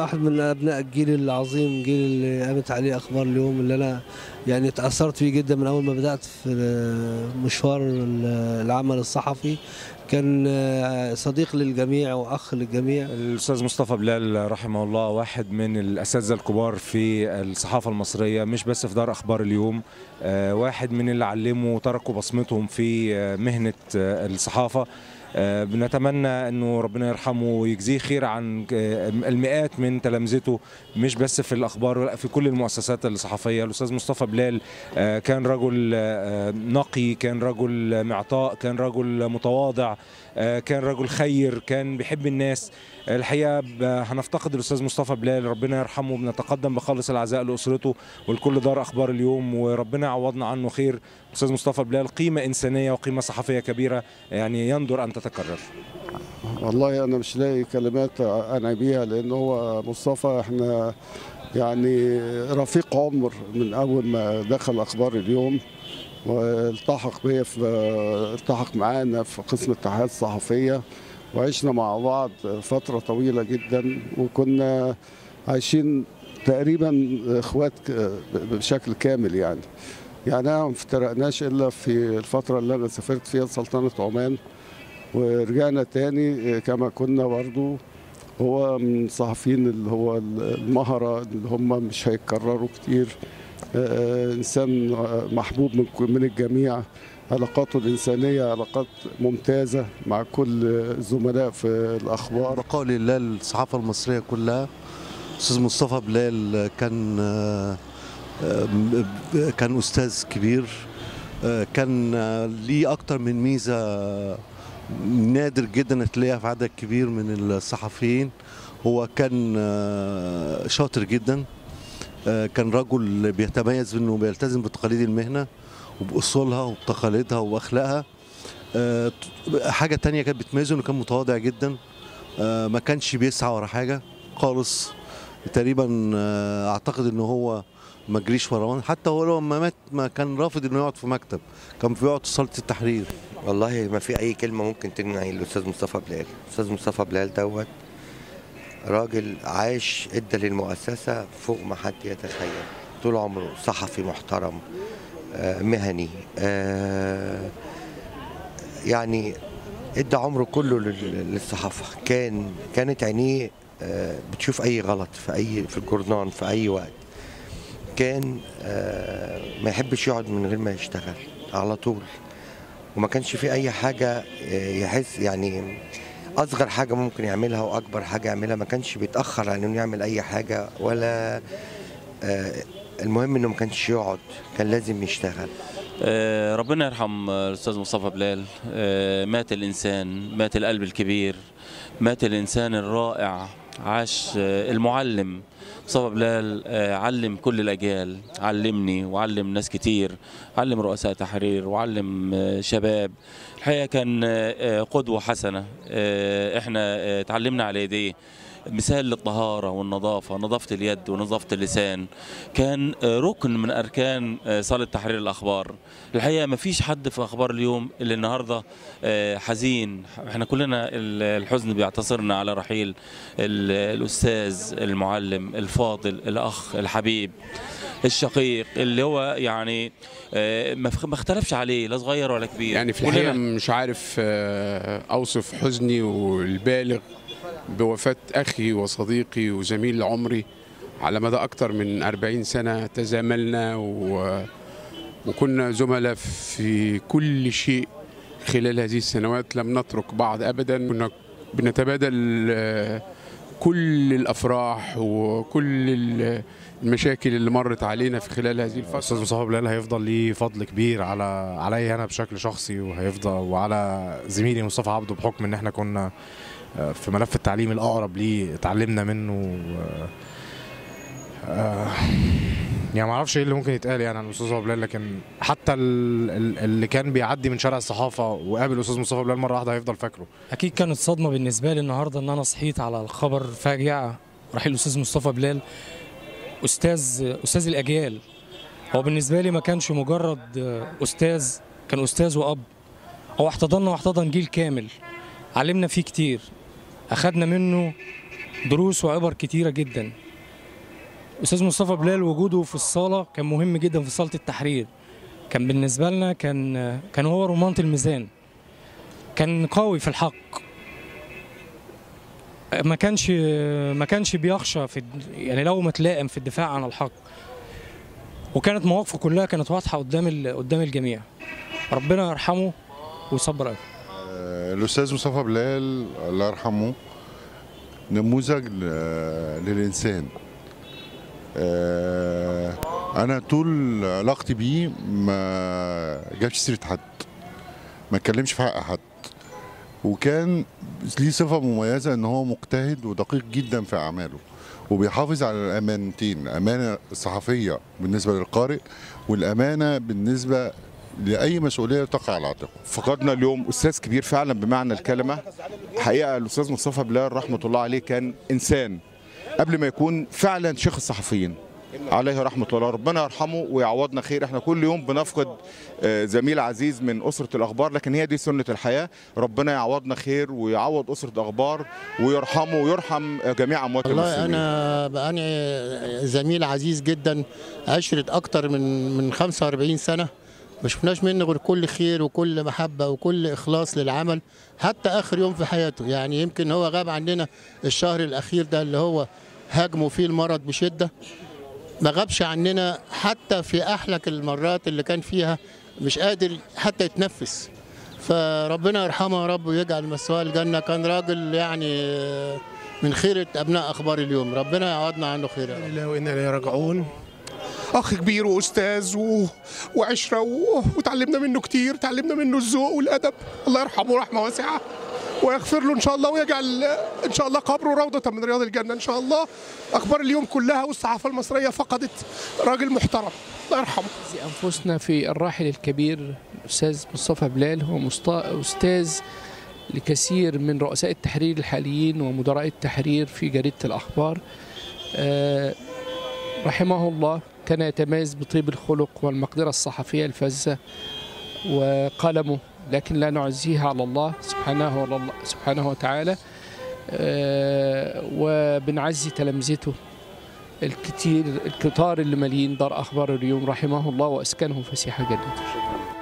واحد من ابناء الجيل العظيم جيل اللي قامت عليه اخبار اليوم اللي انا يعني تاثرت فيه جدا من اول ما بدات في مشوار العمل الصحفي كان صديق للجميع واخ للجميع الاستاذ مصطفى بلال رحمه الله واحد من الاساتذه الكبار في الصحافه المصريه مش بس في دار اخبار اليوم واحد من اللي علموا وتركوا بصمتهم في مهنه الصحافه بنتمنى انه ربنا يرحمه ويجزيه خير عن المئات من تلامذته مش بس في الاخبار ولا في كل المؤسسات الصحفيه الاستاذ مصطفى بلال كان رجل نقي كان رجل معطاء كان رجل متواضع كان رجل خير كان بيحب الناس الحقيقه هنفتقد الاستاذ مصطفى بلال ربنا يرحمه بنتقدم بخالص العزاء لاسرته ولكل دار اخبار اليوم وربنا يعوضنا عنه خير استاذ مصطفى بلال قيمه انسانيه وقيمه صحفيه كبيره يعني يندر ان تتكرر والله انا مش لاقي كلمات انعي بيها لان هو مصطفى احنا يعني رفيق عمر من اول ما دخل اخبار اليوم والتحق بيا في التحق معانا في قسم التحيات الصحفيه وعشنا مع بعض فتره طويله جدا وكنا عايشين تقريبا اخوات بشكل كامل يعني يعني انا ما افترقناش الا في الفتره اللي انا سافرت فيها سلطنه عمان ورجعنا تاني كما كنا برضو هو من الصحفيين اللي هو المهرة اللي هم مش هيتكرروا كتير إنسان محبوب من الجميع علاقاته الإنسانية علاقات ممتازة مع كل الزملاء في الأخبار بقاء لله الصحافة المصرية كلها أستاذ مصطفى بلال كان كان أستاذ كبير كان ليه أكتر من ميزة نادر جدا تلاقيها في عدد كبير من الصحفيين هو كان شاطر جدا كان رجل بيتميز بانه بيلتزم بتقاليد المهنه وباصولها وبتقاليدها واخلاقها حاجه تانية كانت بتميزه انه كان متواضع جدا ما كانش بيسعى ورا حاجه خالص تقريبا اعتقد ان هو ما جريش ورا حتى هو لما مات ما كان رافض انه يقعد في مكتب كان بيقعد في صاله التحرير والله ما في اي كلمه ممكن تمنع الاستاذ مصطفى بلال الاستاذ مصطفى بلال دوت راجل عاش ادى للمؤسسه فوق ما حد يتخيل طول عمره صحفي محترم آه مهني آه يعني ادى عمره كله للصحافه كان كانت عينيه آه بتشوف اي غلط في اي في الجورنان في اي وقت كان ما يحبش يقعد من غير ما يشتغل على طول وما كانش في اي حاجه يحس يعني اصغر حاجه ممكن يعملها واكبر حاجه يعملها ما كانش بيتاخر عن انه يعمل اي حاجه ولا المهم انه ما كانش يقعد كان لازم يشتغل ربنا يرحم الاستاذ مصطفى بلال مات الانسان مات القلب الكبير مات الانسان الرائع عاش المعلم مصطفى بلال علم كل الاجيال علمني وعلم ناس كتير علم رؤساء تحرير وعلم شباب الحقيقه كان قدوه حسنه احنا تعلمنا على يديه مثال للطهارة والنظافة نظافة اليد ونظافة اللسان كان ركن من أركان صالة تحرير الأخبار الحقيقة ما فيش حد في أخبار اليوم اللي النهاردة حزين احنا كلنا الحزن بيعتصرنا على رحيل الأستاذ المعلم الفاضل الأخ الحبيب الشقيق اللي هو يعني ما اختلفش عليه لا صغير ولا كبير يعني في الحقيقة مش عارف أوصف حزني والبالغ بوفاة أخي وصديقي وزميل عمري على مدى أكثر من 40 سنة تزاملنا و... وكنا زملاء في كل شيء خلال هذه السنوات لم نترك بعض أبدا كنا بنتبادل كل الأفراح وكل المشاكل اللي مرت علينا في خلال هذه الفترة أستاذ مصطفى بلال هيفضل ليه فضل كبير على عليا أنا بشكل شخصي وهيفضل وعلى زميلي مصطفى عبده بحكم إن إحنا كنا في ملف التعليم الاقرب ليه اتعلمنا منه يعني ما اعرفش ايه اللي ممكن يتقال يعني عن الاستاذ مصطفى بلال لكن حتى اللي كان بيعدي من شارع الصحافه وقابل الاستاذ مصطفى بلال مره واحده هيفضل فاكره اكيد كانت صدمه بالنسبه لي النهارده ان انا صحيت على الخبر فاجع رحيل الاستاذ مصطفى بلال استاذ استاذ الاجيال هو بالنسبه لي ما كانش مجرد استاذ كان استاذ واب هو احتضننا واحتضن جيل كامل علمنا فيه كتير اخدنا منه دروس وعبر كتيرة جدا أستاذ مصطفى بلال وجوده في الصالة كان مهم جدا في صالة التحرير كان بالنسبة لنا كان كان هو رمانة الميزان كان قوي في الحق ما كانش ما كانش بيخشى في الد- يعني لو ما تلائم في الدفاع عن الحق وكانت مواقفه كلها كانت واضحة قدام ال- قدام الجميع ربنا يرحمه ويصبر قلبه الأستاذ مصطفى بلال الله يرحمه نموذج ل- للإنسان آه، أنا طول علاقتي بيه ما جابش سيرة حد ما اتكلمش في حق حد وكان ليه صفة مميزة إن هو مجتهد ودقيق جدا في أعماله وبيحافظ على الأمانتين الأمانة الصحفية بالنسبة للقارئ والأمانة بالنسبة لأي مسؤولية تقع على عاتقه فقدنا اليوم استاذ كبير فعلا بمعنى الكلمه حقيقه الاستاذ مصطفى بلال رحمه الله عليه كان انسان قبل ما يكون فعلا شيخ الصحفيين عليه رحمه الله ربنا يرحمه ويعوضنا خير احنا كل يوم بنفقد آه، زميل عزيز من اسره الاخبار لكن هي دي سنه الحياه ربنا يعوضنا خير ويعوض اسره الاخبار ويرحمه ويرحم آه، جميع اموات والله المسلمين انا بقاني زميل عزيز جدا عشرة اكتر من من 45 سنه ما شفناش منه غير كل خير وكل محبه وكل اخلاص للعمل حتى اخر يوم في حياته يعني يمكن هو غاب عننا الشهر الاخير ده اللي هو هاجمه فيه المرض بشده ما غابش عننا حتى في احلك المرات اللي كان فيها مش قادر حتى يتنفس فربنا يرحمه يا رب ويجعل مسواه الجنه كان راجل يعني من خيرة أبناء أخبار اليوم ربنا يعوضنا عنه خير يا رب. الله وانا اليه راجعون اخ كبير واستاذ و... وعشره و... وتعلمنا منه كتير تعلمنا منه الذوق والادب الله يرحمه رحمه واسعه ويغفر له ان شاء الله ويجعل ان شاء الله قبره روضه من رياض الجنه ان شاء الله اخبار اليوم كلها والصحافه المصريه فقدت راجل محترم الله يرحمه أنفسنا في الراحل الكبير الأستاذ مصطفى بلال هو مستا- أستاذ لكثير من رؤساء التحرير الحاليين ومدراء التحرير في جريدة الأخبار آه، رحمه الله كان يتميز بطيب الخلق والمقدرة الصحفية الفذة وقلمه لكن لا نعزيها على الله سبحانه والله سبحانه وتعالى آه، وبنعزي تلامذته الكتير الكتار اللي مالين دار اخبار اليوم رحمه الله واسكنهم فسيح جنته